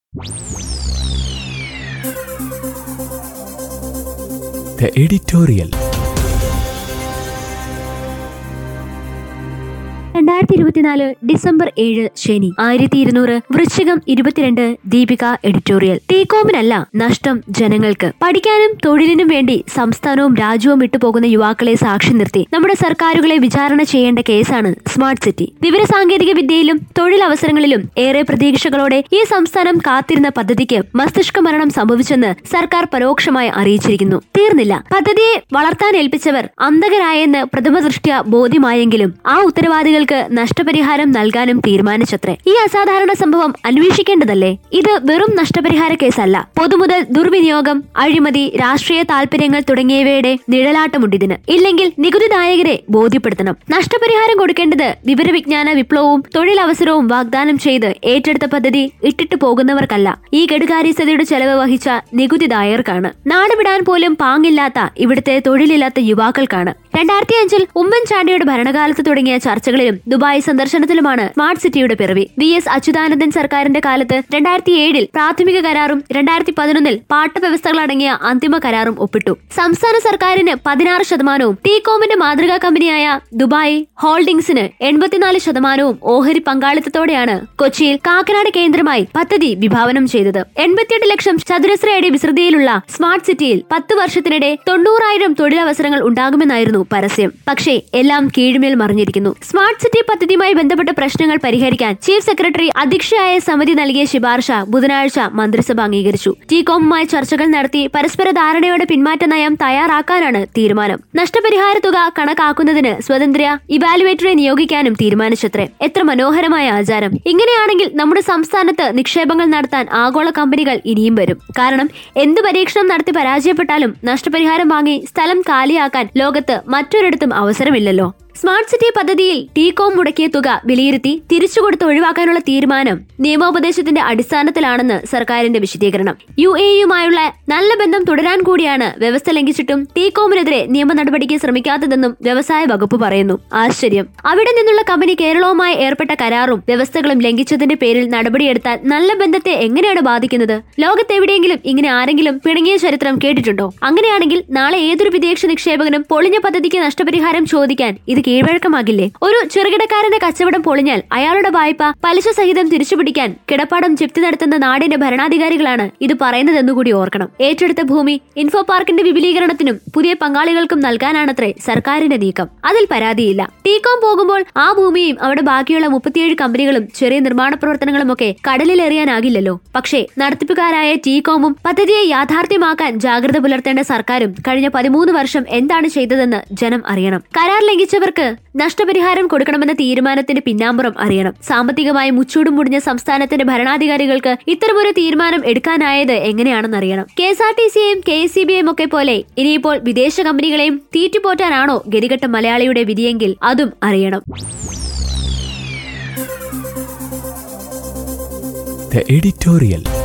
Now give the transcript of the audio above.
The editorial. രണ്ടായിരത്തി ഇരുപത്തിനാല് December ഏഴ് ശനി ആയിരത്തി ഇരുന്നൂറ് വൃശ്ചികം ഇരുപത്തിരണ്ട് ദീപിക എഡിറ്റോറിയൽ ടീകോമിനല്ല നഷ്ടം ജനങ്ങൾക്ക് പഠിക്കാനും തൊഴിലിനും വേണ്ടി സംസ്ഥാനവും രാജ്യവും വിട്ടുപോകുന്ന യുവാക്കളെ സാക്ഷി നിർത്തി നമ്മുടെ സർക്കാരുകളെ വിചാരണ ചെയ്യേണ്ട കേസാണ് സ്മാർട്ട് സിറ്റി വിവരസാങ്കേതിക വിദ്യയിലും തൊഴിലവസരങ്ങളിലും ഏറെ പ്രതീക്ഷകളോടെ ഈ സംസ്ഥാനം കാത്തിരുന്ന പദ്ധതിക്ക് മസ്തിഷ്ക മരണം സംഭവിച്ചെന്ന് സർക്കാർ പരോക്ഷമായി അറിയിച്ചിരിക്കുന്നു തീർന്നില്ല പദ്ധതിയെ വളർത്താൻ ഏൽപ്പിച്ചവർ അന്ധകരായെന്ന് പ്രഥമ ദൃഷ്ട്യ ബോധ്യമായെങ്കിലും ആ ഉത്തരവാദികൾക്ക് നഷ്ടപരിഹാരം നൽകാനും തീരുമാനിച്ചത്രേ ഈ അസാധാരണ സംഭവം അന്വേഷിക്കേണ്ടതല്ലേ ഇത് വെറും നഷ്ടപരിഹാര കേസല്ല പൊതുമുതൽ ദുർവിനിയോഗം അഴിമതി രാഷ്ട്രീയ താൽപര്യങ്ങൾ തുടങ്ങിയവയുടെ നിഴലാട്ടമുണ്ടിതിന് ഇല്ലെങ്കിൽ നികുതിദായകരെ ബോധ്യപ്പെടുത്തണം നഷ്ടപരിഹാരം കൊടുക്കേണ്ടത് വിവരവിജ്ഞാന വിപ്ലവവും തൊഴിലവസരവും വാഗ്ദാനം ചെയ്ത് ഏറ്റെടുത്ത പദ്ധതി ഇട്ടിട്ട് പോകുന്നവർക്കല്ല ഈ കെടുകാര്യസ്ഥതയുടെ ചെലവ് വഹിച്ച നികുതിദായകർക്കാണ് നാട് വിടാൻ പോലും പാങ്ങില്ലാത്ത ഇവിടുത്തെ തൊഴിലില്ലാത്ത യുവാക്കൾക്കാണ് രണ്ടായിരത്തി അഞ്ചിൽ ഉമ്മൻചാണ്ടിയുടെ ഭരണകാലത്ത് തുടങ്ങിയ ചർച്ചകളിലും ദുബായ് സന്ദർശനത്തിലുമാണ് സ്മാർട്ട് സിറ്റിയുടെ പിറവി വി എസ് അച്യുതാനന്ദൻ സർക്കാരിന്റെ കാലത്ത് രണ്ടായിരത്തി ഏഴിൽ പ്രാഥമിക കരാറും രണ്ടായിരത്തി പതിനൊന്നിൽ പാട്ടവ്യവസ്ഥകളടങ്ങിയ അന്തിമ കരാറും ഒപ്പിട്ടു സംസ്ഥാന സർക്കാരിന് പതിനാറ് ശതമാനവും ടീകോമിന്റെ മാതൃകാ കമ്പനിയായ ദുബായ് ഹോൾഡിംഗ്സിന് എൺപത്തിനാല് ശതമാനവും ഓഹരി പങ്കാളിത്തത്തോടെയാണ് കൊച്ചിയിൽ കാക്കനാട് കേന്ദ്രമായി പദ്ധതി വിഭാവനം ചെയ്തത് എൺപത്തിയെട്ട് ലക്ഷം ചതുരശ്ര അടി വിസ്തൃതിയിലുള്ള സ്മാർട്ട് സിറ്റിയിൽ പത്ത് വർഷത്തിനിടെ തൊണ്ണൂറായിരം തൊഴിലവസരങ്ങൾ ഉണ്ടാകുമെന്നായിരുന്നു പരസ്യം പക്ഷേ എല്ലാം കീഴ്മേൽ മറിഞ്ഞിരിക്കുന്നു സ്മാർട്ട് സിറ്റി പദ്ധതിയുമായി ബന്ധപ്പെട്ട പ്രശ്നങ്ങൾ പരിഹരിക്കാൻ ചീഫ് സെക്രട്ടറി അധ്യക്ഷയായ സമിതി നൽകിയ ശുപാർശ ബുധനാഴ്ച മന്ത്രിസഭ അംഗീകരിച്ചു ടീകോമുമായി ചർച്ചകൾ നടത്തി പരസ്പര ധാരണയോടെ പിന്മാറ്റ നയം തയ്യാറാക്കാനാണ് തീരുമാനം നഷ്ടപരിഹാര തുക കണക്കാക്കുന്നതിന് സ്വതന്ത്ര ഇവാലുവേറ്ററെ നിയോഗിക്കാനും തീരുമാനിച്ചത്രേ എത്ര മനോഹരമായ ആചാരം ഇങ്ങനെയാണെങ്കിൽ നമ്മുടെ സംസ്ഥാനത്ത് നിക്ഷേപങ്ങൾ നടത്താൻ ആഗോള കമ്പനികൾ ഇനിയും വരും കാരണം എന്ത് പരീക്ഷണം നടത്തി പരാജയപ്പെട്ടാലും നഷ്ടപരിഹാരം വാങ്ങി സ്ഥലം കാലിയാക്കാൻ ലോകത്ത് മറ്റൊരിടത്തും അവസരമില്ലല്ലോ സ്മാർട്ട് സിറ്റി പദ്ധതിയിൽ ടീകോം മുടക്കിയ തുക വിലയിരുത്തി തിരിച്ചുകൊടുത്ത് ഒഴിവാക്കാനുള്ള തീരുമാനം നിയമോപദേശത്തിന്റെ അടിസ്ഥാനത്തിലാണെന്ന് സർക്കാരിന്റെ വിശദീകരണം യു എയുമായുള്ള നല്ല ബന്ധം തുടരാൻ കൂടിയാണ് വ്യവസ്ഥ ലംഘിച്ചിട്ടും ടീകോമിനെതിരെ നിയമ നടപടിക്ക് ശ്രമിക്കാത്തതെന്നും വ്യവസായ വകുപ്പ് പറയുന്നു ആശ്ചര്യം അവിടെ നിന്നുള്ള കമ്പനി കേരളവുമായി ഏർപ്പെട്ട കരാറും വ്യവസ്ഥകളും ലംഘിച്ചതിന്റെ പേരിൽ നടപടിയെടുത്താൽ നല്ല ബന്ധത്തെ എങ്ങനെയാണ് ബാധിക്കുന്നത് ലോകത്തെവിടെയെങ്കിലും ഇങ്ങനെ ആരെങ്കിലും പിണങ്ങിയ ചരിത്രം കേട്ടിട്ടുണ്ടോ അങ്ങനെയാണെങ്കിൽ നാളെ ഏതൊരു വിദേശ നിക്ഷേപകനും പൊളിഞ്ഞ പദ്ധതിക്ക് നഷ്ടപരിഹാരം ചോദിക്കാൻ ഇത് കീഴ്വഴക്കമാകില്ലേ ഒരു ചെറുകിടക്കാരന്റെ കച്ചവടം പൊളിഞ്ഞാൽ അയാളുടെ വായ്പ പലിശ സഹിതം തിരിച്ചുപിടിക്കാൻ കിടപ്പാടം ജപ്തി നടത്തുന്ന നാടിന്റെ ഭരണാധികാരികളാണ് ഇത് പറയുന്നതെന്നുകൂടി ഓർക്കണം ഏറ്റെടുത്ത ഭൂമി ഇൻഫോ പാർക്കിന്റെ വിപുലീകരണത്തിനും പുതിയ പങ്കാളികൾക്കും നൽകാനാണത്രേ സർക്കാരിന്റെ നീക്കം അതിൽ പരാതിയില്ല ടീകോം പോകുമ്പോൾ ആ ഭൂമിയും അവിടെ ബാക്കിയുള്ള മുപ്പത്തിയേഴ് കമ്പനികളും ചെറിയ നിർമ്മാണ പ്രവർത്തനങ്ങളും ഒക്കെ കടലിലെറിയാനാകില്ലല്ലോ പക്ഷേ നടത്തിപ്പുകാരായ ടീകോമും പദ്ധതിയെ യാഥാർത്ഥ്യമാക്കാൻ ജാഗ്രത പുലർത്തേണ്ട സർക്കാരും കഴിഞ്ഞ പതിമൂന്ന് വർഷം എന്താണ് ചെയ്തതെന്ന് ജനം അറിയണം കരാർ ലംഘിച്ചവർക്ക് നഷ്ടപരിഹാരം കൊടുക്കണമെന്ന തീരുമാനത്തിന്റെ പിന്നാമ്പുറം അറിയണം സാമ്പത്തികമായി മുച്ചൂടും മുടിഞ്ഞ സംസ്ഥാനത്തിന്റെ ഭരണാധികാരികൾക്ക് ഇത്തരമൊരു തീരുമാനം എടുക്കാനായത് എങ്ങനെയാണെന്ന് അറിയണം കെ എസ് ആർ ടി സിയെയും കെ എസ് സി ബിയെയും ഒക്കെ പോലെ ഇനിയിപ്പോൾ വിദേശ കമ്പനികളെയും തീറ്റുപോറ്റാനാണോ ഗതികെട്ട മലയാളിയുടെ വിധിയെങ്കിൽ അതും അറിയണം The editorial.